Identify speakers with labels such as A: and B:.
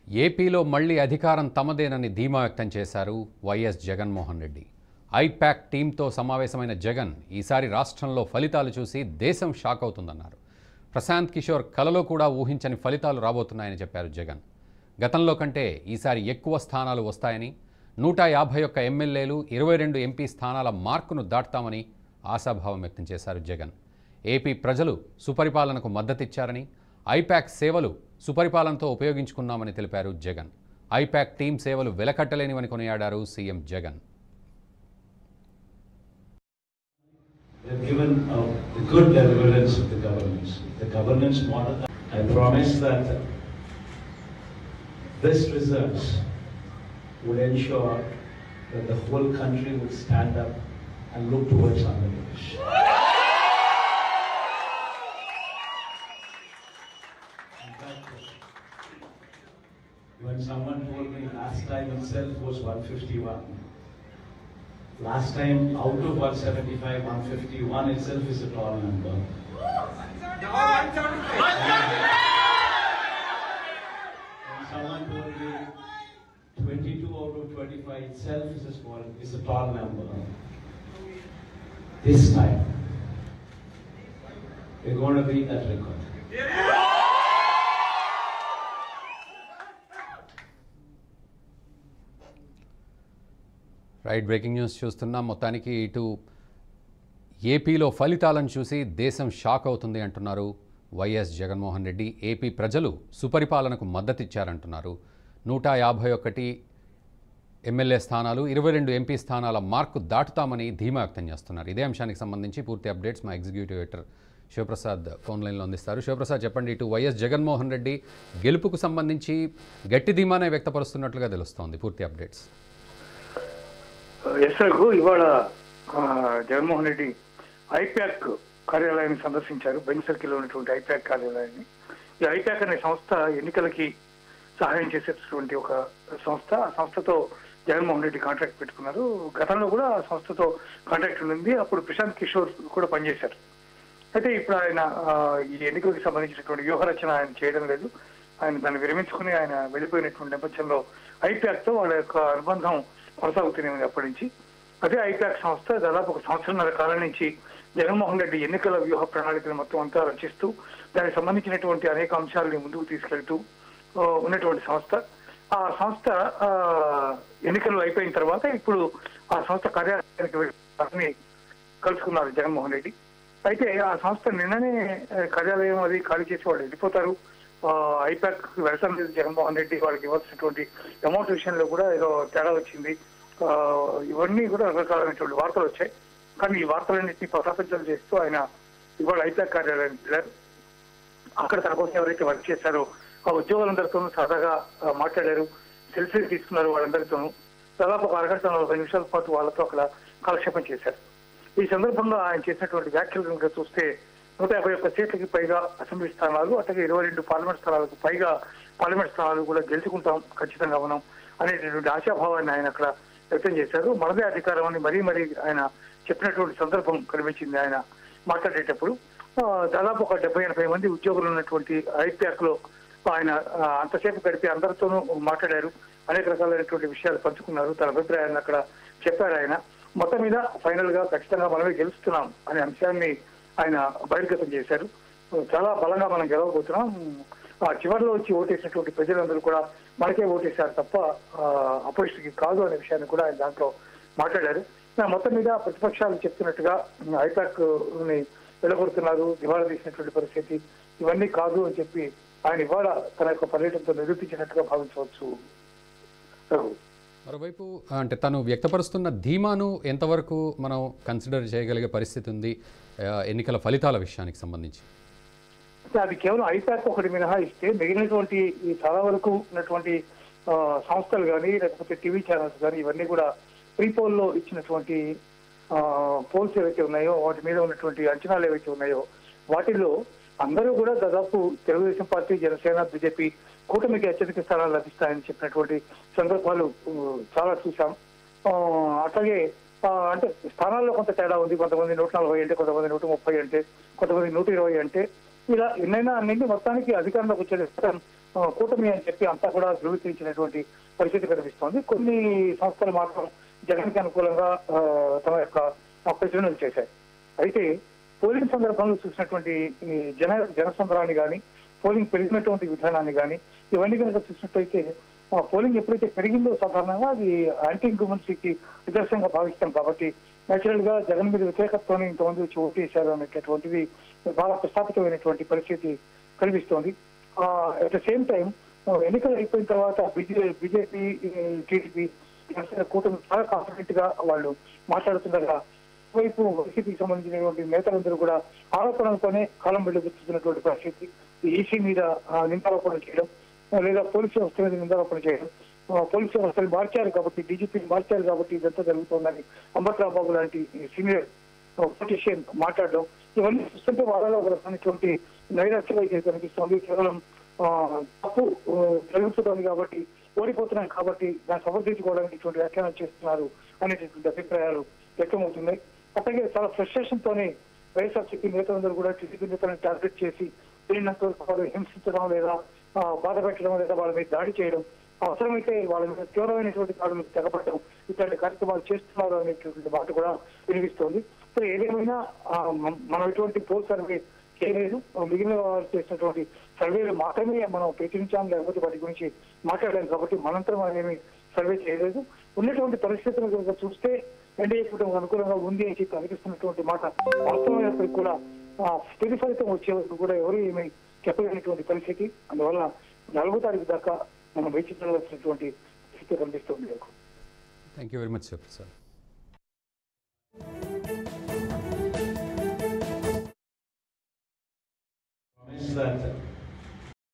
A: ఏపీలో మళ్లీ అధికారం తమదేనని ధీమా వ్యక్తం చేశారు వైఎస్ జగన్మోహన్ రెడ్డి ఐపాక్ టీంతో సమావేశమైన జగన్ ఈసారి రాష్ట్రంలో ఫలితాలు చూసి దేశం షాక్ అవుతుందన్నారు ప్రశాంత్ కిషోర్ కలలో కూడా ఊహించని ఫలితాలు రాబోతున్నాయని చెప్పారు జగన్ గతంలో కంటే ఈసారి ఎక్కువ స్థానాలు వస్తాయని నూట యాభై ఒక్క ఎమ్మెల్యేలు ఇరవై రెండు ఎంపీ స్థానాల మార్కును దాటుతామని ఆశాభావం వ్యక్తం చేశారు జగన్ ఏపీ ప్రజలు సుపరిపాలనకు మద్దతిచ్చారని ఐపాక్ సేవలు సుపరిపాలనతో ఉపయోగించుకున్నామని తెలిపారు జగన్ ఐపాక్ టీం సేవలు వెలకట్టలేనివని కొనియాడారు CM Jagan
B: They've given a a good deliverance of the governance. The governance model, I promise that this results would ensure that the whole country would stand up and look towards Andhra Pradesh. In fact, When someone told me last time itself was 151, Last time, out of 175, 151 itself is a tall number. And someone told me 22 out of 25 itself is a small, is a tall number. This time, we're going to beat that record.
A: Right breaking news చూస్తున్నాం మొత్తానికి ఇటు ఏపీలో ఫలితాలను చూసి దేశం shock అవుతుంది అంటున్నారు YS Jaganmohan Reddy AP ప్రజలు సుపరిపాలనకు మద్దతిచ్చారంటున్నారు నూట యాభై ఒకటి ఎమ్మెల్యే స్థానాలు ఇరవై రెండు ఎంపీ స్థానాల మార్కు దాటుతామని ధీమా వ్యక్తం చేస్తున్నారు ఇదే అంశానికి సంబంధించి పూర్తి అప్డేట్స్ మా ఎగ్జిక్యూటివ్ ఎడిటర్ శివప్రసాద్ ఫోన్ లైన్లో అందిస్తారు శివప్రసాద్ చెప్పండి ఇటు వైఎస్ జగన్మోహన్ రెడ్డి గెలుపుకు సంబంధించి గట్టి ధీమానే వ్యక్తపరుస్తున్నట్లుగా తెలుస్తోంది పూర్తి అప్డేట్స్
C: ఎస్ రఘు ఇవాళ ఆ, జగన్మోహన్ రెడ్డి ఐప్యాక్ కార్యాలయాన్ని సందర్శించారు బెంచ్ సర్కిల్ ఉన్నటువంటి ఐప్యాక్ కార్యాలయాన్ని ఈ ఐప్యాక్ అనే సంస్థ ఎన్నికలకి సహాయం చేసేటటువంటి ఒక సంస్థ ఆ సంస్థతో జగన్మోహన్ రెడ్డి కాంట్రాక్ట్ పెట్టుకున్నారు గతంలో కూడా ఆ సంస్థతో కాంట్రాక్ట్ ఉంది అప్పుడు ప్రశాంత్ కిషోర్ కూడా పనిచేశారు అయితే ఇప్పుడు ఆయన ఆ, ఈ ఎన్నికలకు సంబంధించినటువంటి వ్యూహరచన ఆయన చేయడం లేదు ఆయన దాన్ని విరమించుకుని ఆయన వెళ్ళిపోయినటువంటి నేపథ్యంలో ఐప్యాక్ తో వాళ్ళ యొక్క అనుబంధం కొనసాగుతూనే ఉంది అప్పటి నుంచి అదే ఐప్యాక్ సంస్థ దాదాపు ఒక సంవత్సరంన్నర కాలం నుంచి జగన్మోహన్ రెడ్డి ఎన్నికల వ్యూహ ప్రణాళికను మొత్తం అంతా రచిస్తూ దానికి సంబంధించినటువంటి అనేక అంశాలని ముందుకు తీసుకెళ్తూ ఆ, ఉన్నటువంటి సంస్థ ఆ సంస్థ ఆ, ఎన్నికలు అయిపోయిన తర్వాత ఇప్పుడు ఆ సంస్థ కార్యాలయానికి వెళ్ళి వారిని కలుసుకున్నారు జగన్మోహన్ రెడ్డి అయితే ఆ సంస్థ నిన్ననే ఆ, కార్యాలయం అది ఖాళీ చేసి వాళ్ళు వెళ్ళిపోతారు ఆ, ఐపాక్ వెళ్తాం లేదు జగన్మోహన్ రెడ్డి వాళ్ళకి ఇవ్వాల్సినటువంటి అమౌంట్ విషయంలో కూడా ఏదో తేడా వచ్చింది ఆ, ఇవన్నీ కూడా రకరకాలైనటువంటి వార్తలు వచ్చాయి కానీ ఈ వార్తలన్నింటినీ ప్రసాపించడం చేస్తూ ఆయన ఇవాళ ఐపాక్ కార్యాలయానికి వెళ్ళారు అక్కడ తన కోసం ఎవరైతే వర్క్ చేశారో ఆ ఉద్యోగులందరితోనూ సరదాగా ఆ, మాట్లాడారు సెల్ఫీ తీసుకున్నారు వాళ్ళందరితోనూ దాదాపు ఒక అరగంట నలభై నిమిషాల పాటు వాళ్ళతో అక్కడ కాలక్షేపం చేశారు ఈ సందర్భంగా ఆయన చేసినటువంటి వ్యాఖ్యలు కనుక చూస్తే నూట యాభై ఒక్క సీట్లకి పైగా అసెంబ్లీ స్థానాలు అట్లాగే ఇరవై రెండు పార్లమెంట్ స్థానాలకు పైగా పార్లమెంట్ స్థానాలు కూడా గెలుచుకుంటాం ఖచ్చితంగా మనం అనేటటువంటి ఆశాభావాన్ని ఆయన అక్కడ వ్యక్తం చేశారు మనదే అధికారం అని మరీ మరీ ఆయన చెప్పినటువంటి సందర్భం కనిపించింది ఆయన మాట్లాడేటప్పుడు ఆ, దాదాపు ఒక డెబ్బై ఎనభై మంది ఉద్యోగులు ఉన్నటువంటి ఐప్యాక్ లో ఆయన ఆ, అంతసేపు గడిపి అందరితోనూ మాట్లాడారు అనేక రకాలైనటువంటి విషయాలు పంచుకున్నారు తన అభిప్రాయాన్ని అక్కడ చెప్పారు ఆయన మొత్తం మీద ఫైనల్ గా ఖచ్చితంగా మనమే గెలుస్తున్నాం అనే అంశాన్ని ఆయన బహిర్గతం చేశారు చాలా బలంగా మనం గెలవబోతున్నాం ఆ చివరిలో వచ్చి ఓటేసినటువంటి ప్రజలందరూ కూడా మనకే ఓటేశారు తప్ప అపోజిషన్ కి కాదు అనే విషయాన్ని కూడా ఆయన దాంట్లో మాట్లాడారు ఆ, మొత్తం మీద ప్రతిపక్షాలు చెప్తున్నట్టుగా ఐపాక్ ని వెలగొడుతున్నారు దివాళా తీసినటువంటి పరిస్థితి ఇవన్నీ కాదు అని చెప్పి ఆయన ఇవాళ తన యొక్క పర్యటనతో నిరూపించినట్టుగా భావించవచ్చు రఘు.
A: మరోవైపు అంటే తను వ్యక్తపరుస్తున్న ధీమాను ఎంతవరకు మనం కన్సిడర్ చేయగలిగే పరిస్థితి ఉంది ఆ, ఎన్నికల ఫలితాల విషయానికి సంబంధించి
C: అంటే అది కేవలం ఐపాక్ ఒకటి మినహాయిస్తే మిగిలినటువంటి ఈ చాలా వరకు ఉన్నటువంటి ఆ, సంస్థలు కానీ లేకపోతే టీవీ ఛానల్స్ కానీ ఇవన్నీ కూడా ప్రీ పోల్ లో ఇచ్చినటువంటి పోల్స్ ఏవైతే ఉన్నాయో వాటి మీద ఉన్నటువంటి అంచనాలు ఏవైతే ఉన్నాయో వాటిల్లో అందరూ కూడా దాదాపు తెలుగుదేశం పార్టీ జనసేన బీజేపీ కూటమికి అత్యధిక స్థానాలు లభిస్తాయని చెప్పినటువంటి సందర్భాలు ఆ, చాలా చూసాం ఆ, అట్లాగే ఆ, అంటే స్థానాల్లో కొంత తేడా ఉంది కొంతమంది నూట నలభై అంటే కొంతమంది నూట ముప్పై అంటే కొంతమంది నూట ఇరవై అంటే ఇలా ఎన్నైనా అన్నింటి మొత్తానికి అధికారంలోకి వచ్చే ఆ, కూటమి అని చెప్పి అంతా కూడా ధృవీకరించినటువంటి పరిస్థితి కనిపిస్తోంది కొన్ని సంస్థలు మాత్రం జగన్ కి అనుకూలంగా ఆ, తమ యొక్క ఆ, ప్రచురణలు చేశాయి అయితే పోలింగ్ సందర్భంలో చూసినటువంటి ఈ జన జనసంద్రాన్ని కానీ పోలింగ్ పెరిగినటువంటి విధానాన్ని కానీ ఇవన్నీ కనుక చూసినట్టయితే ఆ, పోలింగ్ ఎప్పుడైతే పెరిగిందో సాధారణంగా అది యాంటీ ఇంక్యుమెన్సీకి నిదర్శనంగా భావిస్తాం కాబట్టి నేచురల్ గా జగన్ మీద వ్యతిరేకత్వాన్ని ఇంతమంది వచ్చి ఓటు వేశారు అనేటటువంటిది బాగా ప్రస్థాపితమైనటువంటి పరిస్థితి కనిపిస్తోంది అట్ ద సేమ్ టైం ఎన్నికలు అయిపోయిన తర్వాత బీజే బీజేపీ టీడీపీ జనసేన కూటమి చాలా కాన్ఫిడెంట్ గా వాళ్ళు మాట్లాడుతుండగా వైపు వైసీపీకి సంబంధించినటువంటి నేతలందరూ కూడా ఆరోపణలతోనే కాలం వెళ్ళబుచ్చుతున్నటువంటి పరిస్థితి ఈసీ మీద ఆ, నిందారోపణలు చేయడం ఆ, లేదా పోలీసు వ్యవస్థ మీద నిందారోపణ చేయడం ఆ, పోలీసు వ్యవస్థలు మార్చారు కాబట్టి డీజీపీని మార్చారు కాబట్టి ఇదంతా జరుగుతోందని అంబట్రావు బాబు లాంటి సీనియర్ పొలిటీషియన్ మాట్లాడడం ఇవన్నీ చూస్తుంటే వాళ్ళలో ఒక రకమైనటువంటి నైరాశ్యం అయితే కనిపిస్తోంది కేవలం ఆ, తప్పు ఆ, జరుగుతుంది కాబట్టి ఓడిపోతున్నాం కాబట్టి దాన్ని సమర్థించుకోవడానికి ఇటువంటి వ్యాఖ్యానాలు చేస్తున్నారు అనేటటువంటి అభిప్రాయాలు వ్యక్తమవుతున్నాయి అట్లాగే చాలా ఫ్రస్ట్రేషన్ తోనే వైఎస్ఆర్సీపీ నేతలందరూ కూడా టీడీపీ నేతలను టార్గెట్ చేసి వీళ్ళంతా వాళ్ళు హింసించడం లేదా ఆ, బాధ పెట్టడం లేదా వాళ్ళ మీద దాడి చేయడం అవసరమైతే వాళ్ళ మీద తీవ్రమైనటువంటి దాడులు తెగపడడం ఇట్లాంటి కార్యక్రమాలు చేస్తున్నారు అనేటటువంటి మాట కూడా వినిపిస్తోంది సో ఏదేమైనా ఆ, మన- మనం ఎటువంటి పోల్ సర్వే చేయలేదు మిగిలిన వారు చేసినటువంటి సర్వేలు మాత్రమే మనం ప్రచురించాం లేకపోతే వాటి గురించి మాట్లాడలేదు కాబట్టి మనంతరం మనం ఏమి సర్వే చేయలేదు ఉన్నటువంటి పరిస్థితులు కనుక చూస్తే ఎన్డీఏ కూటమి అనుకూలంగా ఉంది అని చెప్పి అనిపిస్తున్నటువంటి మాట వాస్తవమైనప్పటికీ కూడా ఆ, తుది ఫలితం వచ్చే వరకు కూడా ఎవరు ఏమీ చెప్పలేనటువంటి పరిస్థితి అందువల్ల నాలుగో తారీఖు దాకా మనం వేచి చూడవలసినటువంటి స్థితి కనిపిస్తుంది
A: thank you very much Sivaprasad